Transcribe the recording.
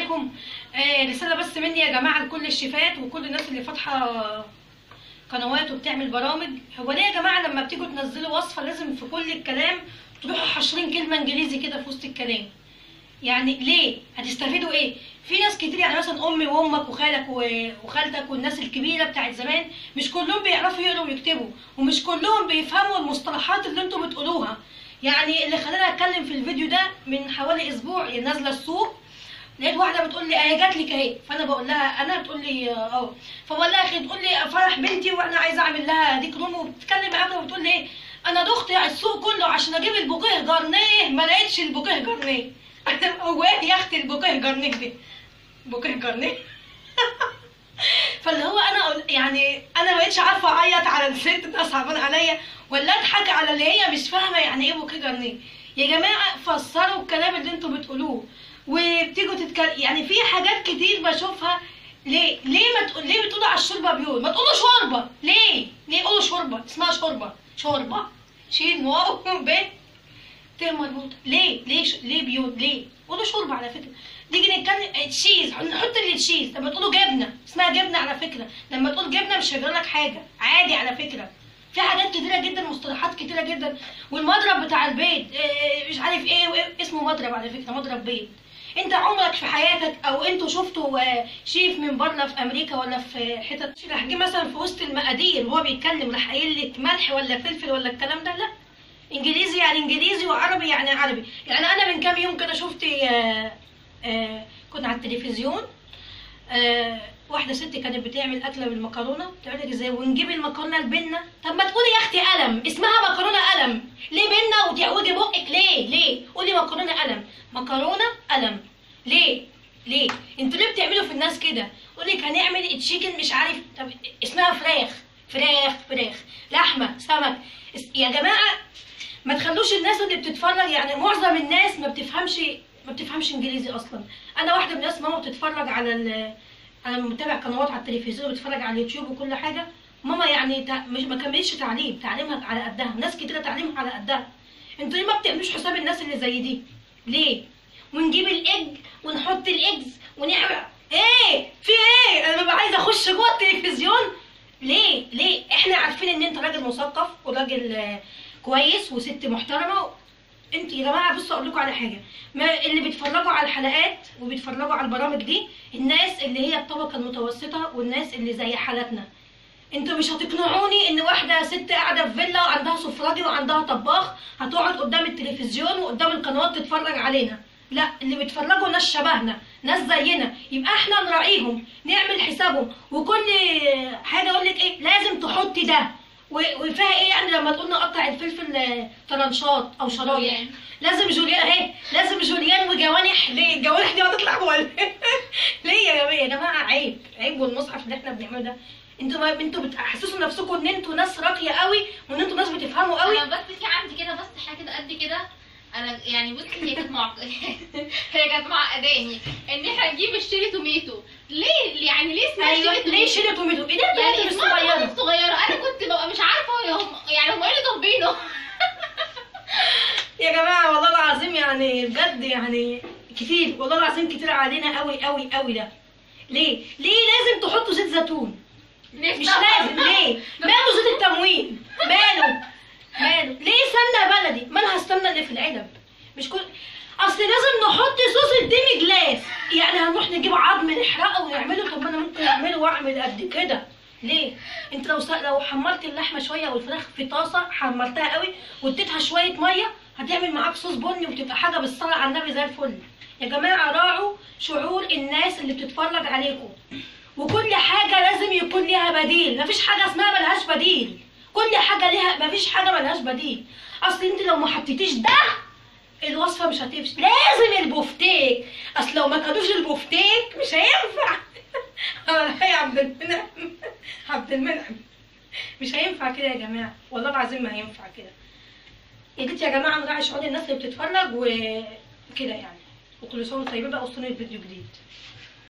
عليكم آه رساله بس مني يا جماعه لكل الشيفات وكل الناس اللي فاتحه قنوات وبتعمل برامج هو ليه يا جماعه لما بتيجوا تنزلوا وصفه لازم في كل الكلام تروحوا حاشرين كلمه انجليزي كده في وسط الكلام يعني ليه هتستفيدوا ايه في ناس كتير يعني مثلا امي وامك وخالك و- وخالتك والناس الكبيره بتاعت زمان مش كلهم بيعرفوا يقروا ويكتبوا ومش كلهم بيفهموا المصطلحات اللي انتوا بتقولوها يعني اللي خلاني اتكلم في الفيديو ده من حوالي اسبوع يعني نازله السوق لقيت واحده بتقول لي اهي جات لك اهي فانا بقول لها انا بتقول لي اه فبقول لها يا اخي تقول لي فرح بنتي وانا عايزه اعمل لها ديك روم وبتتكلم معايا وبتقول لي ايه انا دخت السوق كله عشان اجيب البوكيه جارنيه ما لقيتش البوكيه جارنيه هو ايه يا اختي البوكيه جارنيه دي بوكيه جارنيه فاللي هو انا قل- يعني انا ما بقتش عارفه اعيط على الست ده صعبان عليا ولا اضحك على اللي هي مش فاهمه يعني ايه بوكيه جارنيه يا جماعه فسروا الكلام اللي انتوا بتقولوه وبتيجوا تتكلم يعني في حاجات كتير بشوفها ليه ليه ما تقول ليه بتقولوا على الشوربه بيور ما تقولوا شوربه ليه ليه قولوا شوربه اسمها شوربه شوربه شين واو ب ت مربوطه ليه ليه ش... ليه بيور ليه قولوا شوربه على فكره نيجي نتكلم تشيز نحط اللي تشيز لما تقولوا جبنه اسمها جبنه على فكره لما تقول جبنه مش هيجرى لك حاجه عادي على فكره في حاجات كتيره جدا مصطلحات كتيره جدا والمضرب بتاع البيت إيه، مش عارف ايه وإيه، اسمه مضرب على فكره مضرب بيت انت عمرك في حياتك او انتوا شفتوا آه، شيف من بره في امريكا ولا في حتت راح جه مثلا في وسط المقادير وهو بيتكلم راح قايل لك ملح ولا فلفل ولا الكلام ده لا انجليزي يعني انجليزي وعربي يعني عربي يعني انا من كام يوم كده شفت آه، آه، كنا على التلفزيون آه، واحده ست كانت بتعمل اكله بالمكرونه بتعمل لك ازاي ونجيب المكرونه البنه طب ما تقولي يا اختي قلم اسمها مكرونه قلم ليه بنه وتعوجي بقك ليه ليه قولي مكرونه قلم مكرونه قلم ليه ليه انتوا ليه بتعملوا في الناس كده يقول لك هنعمل تشيكن مش عارف طب اسمها فراخ فراخ فراخ لحمه سمك اس- يا جماعه ما تخلوش الناس اللي بتتفرج يعني معظم الناس ما بتفهمش ما بتفهمش انجليزي اصلا انا واحده من الناس ماما بتتفرج على ال انا متابع قنوات على التلفزيون وبتفرج على اليوتيوب وكل حاجه ماما يعني تع... مش ما كملتش تعليم تعليمها على قدها ناس كتيره تعليمها على قدها انتوا ليه ما بتعملوش حساب الناس اللي زي دي ليه ونجيب الايج ونحط الايجز ونعمل ايه في ايه انا ببقى عايزه اخش جوه التلفزيون ليه ليه احنا عارفين ان انت راجل مثقف وراجل آه، كويس وست محترمه انتوا يا جماعه بصوا اقول لكم على حاجه ما اللي بيتفرجوا على الحلقات وبيتفرجوا على البرامج دي الناس اللي هي الطبقه المتوسطه والناس اللي زي حالتنا انتوا مش هتقنعوني ان واحده ست قاعده في فيلا وعندها سفراجي وعندها طباخ هتقعد قدام التلفزيون وقدام القنوات تتفرج علينا لا اللي بيتفرجوا ناس شبهنا ناس زينا يبقى احنا نراعيهم نعمل حسابهم وكل حاجه اقول لك ايه لازم تحطي ده و- وفيها ايه يعني لما تقول نقطع الفلفل آه، طرنشات او شرايح جوليان. لازم جوليان اهي لازم جوليان وجوانح ليه الجوانح دي هتطلع جوه ال- ليه يا جماعه يا جماعه عيب عيب والمصحف اللي احنا بنعمله ده انتوا ما انتوا بتحسسوا نفسكم ان انتوا ناس راقيه قوي وان انتوا ناس بتفهموا قوي انا بس في عندي كده بس حاجه كده قد كده انا يعني بصي هي كانت معق... هي كانت معقداني ان احنا نجيب الشيري توميتو ليه يعني ليه اسمها ايوه شيري ليه توميتو؟ شيلة توميتو ايه ده يعني توميتو اسمها صغيره طماطم صغيره انا كنت ببقى مش عارفه هم يعني هم ايه اللي طالبينه يا جماعه والله العظيم يعني بجد يعني كتير والله العظيم كتير علينا قوي قوي قوي ده ليه ليه لازم تحطوا زيت زيتون مش لازم ليه ماله زيت التموين ماله ماله ليه سمنه بلدي مالها السمنه اللي في العلب مش كل اصل لازم نحط صوص الديمي جلاس يعني هنروح نجيب عظم نحرقه ونعمله طب ما انا ممكن اعمله واعمل قد كده ليه انت لو س- لو حمرت اللحمه شويه والفراخ في طاسه حمرتها قوي واديتها شويه ميه هتعمل معاك صوص بني وتبقى حاجه بالصلاه على النبي زي الفل يا جماعه راعوا شعور الناس اللي بتتفرج عليكم وكل حاجه لازم يكون ليها بديل مفيش حاجه اسمها ملهاش بديل كل حاجه ليها مفيش حاجه ملهاش بديل اصل انت لو ما حطيتيش ده الوصفه مش هتمشي لازم البفتيك اصل لو ما كانوش البفتيك مش هينفع اه يا عبد المنعم عبد المنعم مش هينفع كده يا جماعه والله العظيم ما هينفع كده يا ريت يا جماعه نراعي شعور الناس اللي بتتفرج وكده يعني وكل سنه وانتم طيبين بقى وصلنا الفيديو جديد